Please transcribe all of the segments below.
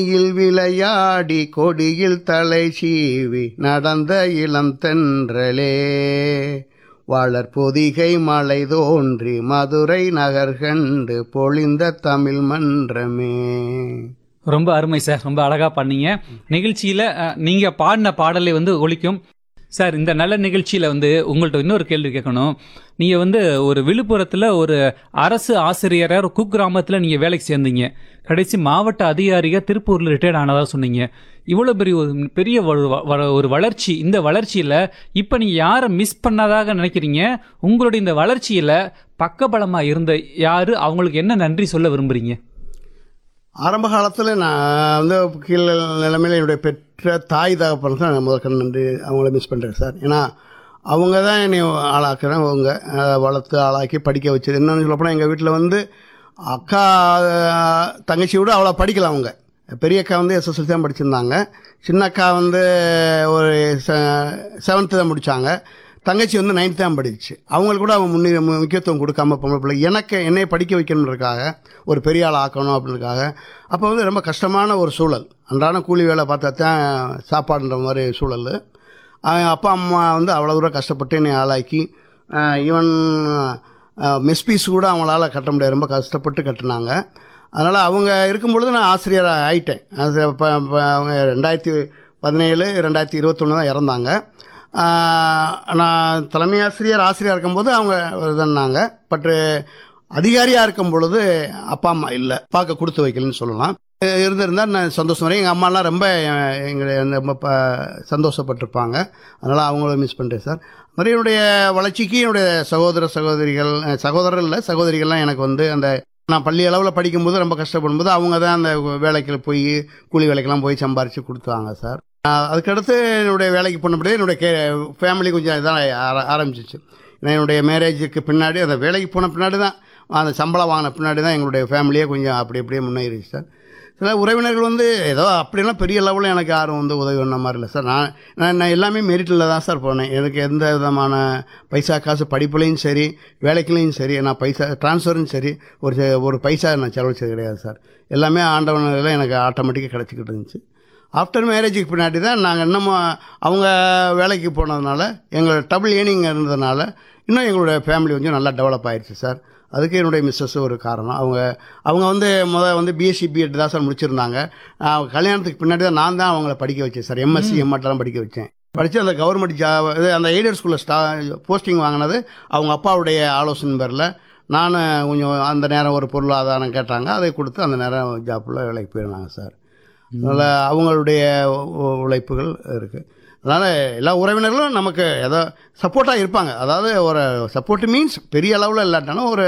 இல் விளையாடி கொடியில் தலை சீவி நடந்த இளம் தென்றலே வளர் பொதிகை மலை தோன்றி மதுரை நகர் கண்டு பொழிந்த தமிழ் மன்றமே ரொம்ப அருமை சார் ரொம்ப அழகா பண்ணீங்க நிகழ்ச்சியில அஹ், நீங்க பாடின பாடலை வந்து ஒலிக்கும் சார் இந்த நல்ல நிகழ்ச்சியில வந்து உங்கள்ட்ட இன்னொரு கேள்வி கேட்கணும் நீங்க வந்து ஒரு விழுப்புரத்துல ஒரு அரசு ஆசிரியரா ஒரு குக்கிராமத்துல நீங்க வேலைக்கு சேர்ந்தீங்க கடைசி மாவட்ட அதிகாரியா திருப்பூர்ல ரிட்டையர்ட் ஆனதா சொன்னீங்க இவ்வளவு பெரிய ஒரு பெரிய ஒரு வ- வ- ஒரு வளர்ச்சி இந்த வளர்ச்சியில இப்ப நீங்க யாரை மிஸ் பண்ணாதாக நினைக்கிறீங்க உங்களுடைய இந்த வளர்ச்சியில பக்கபலமா இருந்த யாரு அவங்களுக்கு என்ன நன்றி சொல்ல விரும்புறீங்க ஆரம்ப காலத்தில் நான் வந்து கீழ் நிலைமையில் என்னுடைய பெற்ற தாய் தகப்பன் தான் நான் முதற்க நன்றி அவங்கள மிஸ் பண்ணுறேன் சார் ஏன்னா அவங்க தான் என்னை ஆளாக்குறேன் அவங்க அஹ், வளர்த்து ஆளாக்கி படிக்க வச்சது என்னன்னு சொல்லப்போனால் எங்கள் வீட்டில் வந்து அக்கா அஹ், தங்கச்சி விட அவ்வளோ படிக்கல அவங்க பெரிய அக்கா வந்து எஸ்எஸ்எல்சி தான் படிச்சிருந்தாங்க சின்ன அக்கா வந்து ஒரு செவன்த்து தான் முடித்தாங்க தங்கச்சி வந்து நைன்த் தான் படிச்சு அவங்களுக்கு கூட அவன் முன்னே முக்கியத்துவம் கொடுக்காம பொம்பளை பிள்ளை எனக்கு என்னை படிக்க வைக்கணுன்றதுக்காக ஒரு பெரிய ஆள் ஆக்கணும் அப்படின்றதுக்காக அப்போ வந்து ரொம்ப கஷ்டமான ஒரு சூழல் அன்றாட கூலி வேலை பார்த்தா தான் சாப்பாடுன்ற மாதிரி சூழல் அவன் அப்பா அம்மா வந்து அவ்வளோ தூரம் கஷ்டப்பட்டு என்னை ஆளாக்கி ஈவன் மெஸ் ஃபீஸ் கூட அவங்களால கட்ட முடியாது ரொம்ப கஷ்டப்பட்டு கட்டினாங்க அதனால் அவங்க இருக்கும் பொழுது நான் ஆசிரியராக ஆயிட்டேன் அது இப்போ இப்போ அவங்க ரெண்டாயிரத்தி பதினேழு ரெண்டாயிரத்தி இருபத்தொன்று தான் இறந்தாங்க ஆஹ் நான் தலைமை ஆசிரியர் ஆசிரியராக இருக்கும்போது அவங்க இதுன்னாங்க பட்டு அதிகாரியாக இருக்கும் பொழுது அப்பா அம்மா இல்லை பார்க்க கொடுத்து வைக்கலன்னு சொல்லலாம் இருந்திருந்தா நான் சந்தோஷம் வரையும் எங்கள் அம்மாலாம் ரொம்ப அஹ், எங்களை வந்து ரொம்ப ப சந்தோஷப்பட்டிருப்பாங்க அதனால் அவங்கள மிஸ் பண்ணுறேன் சார் மாதிரி என்னுடைய வளர்ச்சிக்கு என்னுடைய சகோதர சகோதரிகள் அஹ், சகோதரர் இல்லை சகோதரிகள்லாம் எனக்கு வந்து அந்த நான் பள்ளி அளவில் படிக்கும்போது ரொம்ப கஷ்டப்படும்போது அவங்க தான் அந்த வேலைக்கு போய் கூலி வேலைக்கெல்லாம் போய் சம்பாரித்து கொடுத்தாங்க சார் ஆஹ் அதுக்கடுத்து என்னுடைய வேலைக்கு போனபடியே என்னுடைய கே ஃபேமிலி கொஞ்சம் இதான் ஆர- ஆரம்பிச்சிச்சு ஏன்னா என்னுடைய மேரேஜுக்கு பின்னாடி அந்த வேலைக்கு போன பின்னாடி தான் அந்த சம்பளம் வாங்கின பின்னாடி தான் எங்களுடைய ஃபேமிலியே கொஞ்சம் அப்படி அப்படியே முன்னேறிச்சு சார் சில உறவினர்கள் வந்து ஏதோ அப்படிலாம் பெரிய லெவலில் எனக்கு யாரும் வந்து உதவி பண்ண மாதிரி இல்லை சார் நான் நான் நான் எல்லாமே மெரிட்டில் தான் சார் போனேன் எனக்கு எந்த விதமான பைசா காசு படிப்புலையும் சரி வேலைக்குலையும் சரி நான் பைசா ட்ரான்ஸ்ஃபரும் சரி ஒரு செ- ஒரு பைசா நான் செலவழிச்சது கிடையாது சார் எல்லாமே ஆண்டவனில் எனக்கு ஆட்டோமேட்டிக்காக கிடச்சிக்கிட்டு இருந்துச்சு ஆஃப்டர் மேரேஜுக்கு பின்னாடி தான் நாங்கள் இன்னமும் அவங்க வேலைக்கு போனதுனால எங்களோட டபுள் ஏர்னிங் இருந்ததுனால இன்னும் எங்களுடைய ஃபேமிலி கொஞ்சம் நல்லா டெவலப் ஆயிடுச்சு சார் அதுக்கு என்னுடைய மிஸ்ஸஸ் ஒரு காரணம் அவங்க அவங்க வந்து முதல் வந்து பிஎஸ்சி பிஎட் தான் சார் முடிச்சிருந்தாங்க ஆஹ் கல்யாணத்துக்கு பின்னாடி தான் நான் தான் அவங்கள படிக்க வச்சேன் சார் எம்எஸ்சி எம்எட்லாம் படிக்க வச்சேன் படித்து அந்த கவர்மெண்ட் ஜாப் இது அந்த எய்டட் ஸ்கூலில் ஸ்டா போஸ்டிங் வாங்கினது அவங்க அப்பாவுடைய ஆலோசனை பேரில் நான் கொஞ்சம் அந்த நேரம் ஒரு பொருளாதாரம் கேட்டாங்க அதை கொடுத்து அந்த நேரம் ஜாப்பில் வேலைக்கு போயிருந்தாங்க சார் அதனால் அவங்களுடைய உ- உழைப்புகள் இருக்குது அதனால் எல்லா உறவினர்களும் நமக்கு ஏதோ சப்போர்ட்டாக இருப்பாங்க அதாவது ஒரு சப்போர்ட் மீன்ஸ் பெரிய அளவில் இல்லாட்டாலும் ஒரு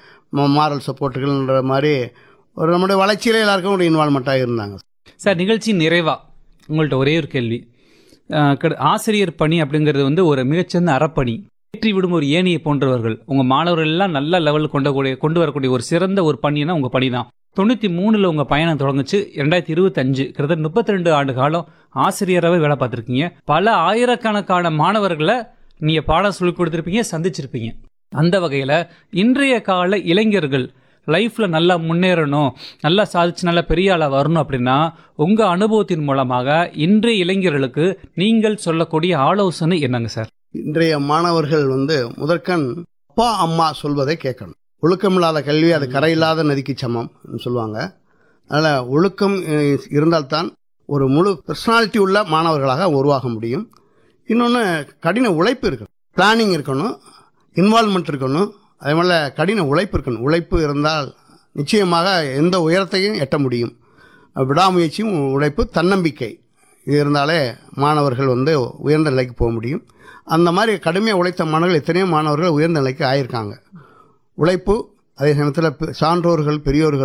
மாரல் சப்போர்ட்டுகள்ன்ற மாதிரி ஒரு நம்முடைய வளர்ச்சியில் எல்லாருக்கும் ஒரு இன்வால்மெண்ட்டாக இருந்தாங்க சார் நிகழ்ச்சி நிறைவா உங்கள்ட்ட ஒரே ஒரு கேள்வி அஹ், கட- ஆசிரியர் பணி அப்படிங்கிறது வந்து ஒரு மிகச்சிறந்த அறப்பணி ஏற்றி விடும் ஒரு ஏணியை போன்றவர்கள் உங்க மாணவர்கள் எல்லாம் நல்ல லெவலில் கொண்டு கூடிய கொண்டு வரக்கூடிய ஒரு சிறந்த ஒரு பணினா உங்க பணி தான் தொண்ணூத்தி மூணுல உங்க பயணம் தொடங்குச்சு ரெண்டாயிரத்தி இருபத்தஞ்சு கிட்டத்தட்ட முப்பத்தி ரெண்டு ஆண்டு காலம் ஆசிரியராகவே வேலை பார்த்துருக்கீங்க பல ஆயிரக்கணக்கான மாணவர்களை நீங்க பாடம் சொல்லி கொடுத்துருப்பீங்க சந்திச்சிருப்பீங்க அந்த வகையில இன்றைய கால இளைஞர்கள் லைஃப்ல நல்லா முன்னேறணும் நல்லா சாதிச்சு நல்லா பெரிய ஆளா வரணும் அப்படின்னா உங்க அனுபவத்தின் மூலமாக இன்றைய இளைஞர்களுக்கு நீங்கள் சொல்லக்கூடிய ஆலோசனை என்னங்க சார் இன்றைய மாணவர்கள் வந்து முதற்கண் அப்பா அம்மா சொல்வதை கேட்கணும் ஒழுக்கமில்லாத கல்வி அது கரையில்லாத நதிக்கு சமம் சொல்லுவாங்க அதனால் ஒழுக்கம் அஹ், இருந்தால்தான் ஒரு முழு பர்சனாலிட்டி உள்ள மாணவர்களாக உருவாக முடியும் இன்னொன்று கடின உழைப்பு இருக்கணும் பிளானிங் இருக்கணும் இன்வால்மெண்ட் இருக்கணும் அதே போல் கடின உழைப்பு இருக்கணும் உழைப்பு இருந்தால் நிச்சயமாக எந்த உயரத்தையும் எட்ட முடியும் விடாமுயற்சியும் உழைப்பு தன்னம்பிக்கை இது இருந்தாலே மாணவர்கள் வந்து உயர்ந்த நிலைக்கு போக முடியும் அந்த மாதிரி கடுமையாக உழைத்த மாணவர்கள் எத்தனையோ மாணவர்கள் உயர்ந்த நிலைக்கு ஆயிருக்காங்க உழைப்பு அதே சமயத்தில் சான்றோர்கள் பெரியோர்கள்